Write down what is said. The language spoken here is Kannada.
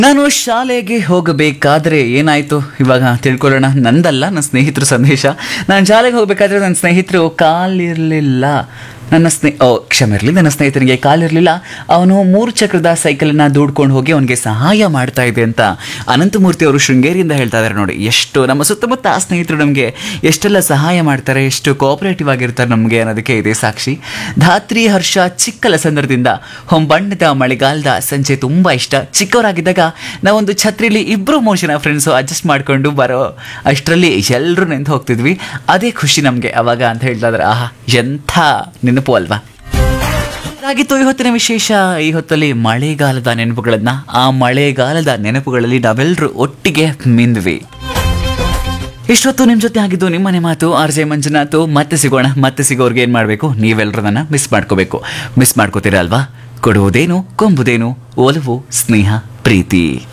ನಾನು ಶಾಲೆಗೆ ಹೋಗಬೇಕಾದ್ರೆ ಏನಾಯ್ತು ಇವಾಗ ತಿಳ್ಕೊಳ್ಳೋಣ ನಂದಲ್ಲ ನನ್ನ ಸ್ನೇಹಿತರ ಸಂದೇಶ ನಾನು ಶಾಲೆಗೆ ಹೋಗಬೇಕಾದ್ರೆ ನನ್ನ ಸ್ನೇಹಿತರು ಕಾಲಿರಲಿಲ್ಲ ನನ್ನ ಸ್ನೇ ಓ ಕ್ಷಮೆ ಇರಲಿ ನನ್ನ ಸ್ನೇಹಿತನಿಗೆ ಕಾಲಿರಲಿಲ್ಲ ಅವನು ಮೂರು ಚಕ್ರದ ಸೈಕಲನ್ನು ದೂಡ್ಕೊಂಡು ಹೋಗಿ ಅವನಿಗೆ ಸಹಾಯ ಮಾಡ್ತಾ ಇದೆ ಅಂತ ಅನಂತಮೂರ್ತಿ ಅವರು ಶೃಂಗೇರಿಯಿಂದ ಹೇಳ್ತಾ ಇದ್ದಾರೆ ನೋಡಿ ಎಷ್ಟು ನಮ್ಮ ಸುತ್ತಮುತ್ತ ಆ ಸ್ನೇಹಿತರು ನಮಗೆ ಎಷ್ಟೆಲ್ಲ ಸಹಾಯ ಮಾಡ್ತಾರೆ ಎಷ್ಟು ಕೋಆಪರೇಟಿವ್ ಆಗಿರ್ತಾರೆ ನಮಗೆ ಅನ್ನೋದಕ್ಕೆ ಇದೆ ಸಾಕ್ಷಿ ಧಾತ್ರಿ ಹರ್ಷ ಚಿಕ್ಕಲಸಂದ್ರದಿಂದ ಹೊಂಬಣ್ಣದ ಮಳೆಗಾಲದ ಸಂಜೆ ತುಂಬ ಇಷ್ಟ ಚಿಕ್ಕವರಾಗಿದ್ದಾಗ ನಾವೊಂದು ಛತ್ರಿಲಿ ಇಬ್ಬರು ಮೂರು ಜನ ಫ್ರೆಂಡ್ಸು ಅಡ್ಜಸ್ಟ್ ಮಾಡಿಕೊಂಡು ಬರೋ ಅಷ್ಟರಲ್ಲಿ ಎಲ್ಲರೂ ನಿಂತು ಹೋಗ್ತಿದ್ವಿ ಅದೇ ಖುಷಿ ನಮಗೆ ಅವಾಗ ಅಂತ ಹೇಳ್ತಾ ಇದ್ದಾರೆ ಆಹಾ ಎಂಥ ನೆನಪು ಅಲ್ವಾ ಹಾಗಿತ್ತು ಇವತ್ತಿನ ವಿಶೇಷ ಈ ಹೊತ್ತಲ್ಲಿ ಮಳೆಗಾಲದ ನೆನಪುಗಳನ್ನ ಆ ಮಳೆಗಾಲದ ನೆನಪುಗಳಲ್ಲಿ ನಾವೆಲ್ಲರೂ ಒಟ್ಟಿಗೆ ಮಿಂದ್ವಿ ಇಷ್ಟೊತ್ತು ನಿಮ್ಮ ಜೊತೆ ಆಗಿದ್ದು ನಿಮ್ಮನೆ ಮಾತು ಆರ್ ಜೆ ಮಂಜುನಾಥ್ ಮತ್ತೆ ಸಿಗೋಣ ಮತ್ತೆ ಸಿಗೋರ್ಗೆ ಏನು ಮಾಡಬೇಕು ನೀವೆಲ್ಲರೂ ನನ್ನ ಮಿಸ್ ಮಾಡ್ಕೋಬೇಕು ಮಿಸ್ ಮಾಡ್ಕೋತೀರಾ ಅಲ್ವಾ ಕೊಡುವುದೇನು ಕೊಂಬುದೇನು ಒಲವು ಸ್ನೇಹ ಪ್ರೀತಿ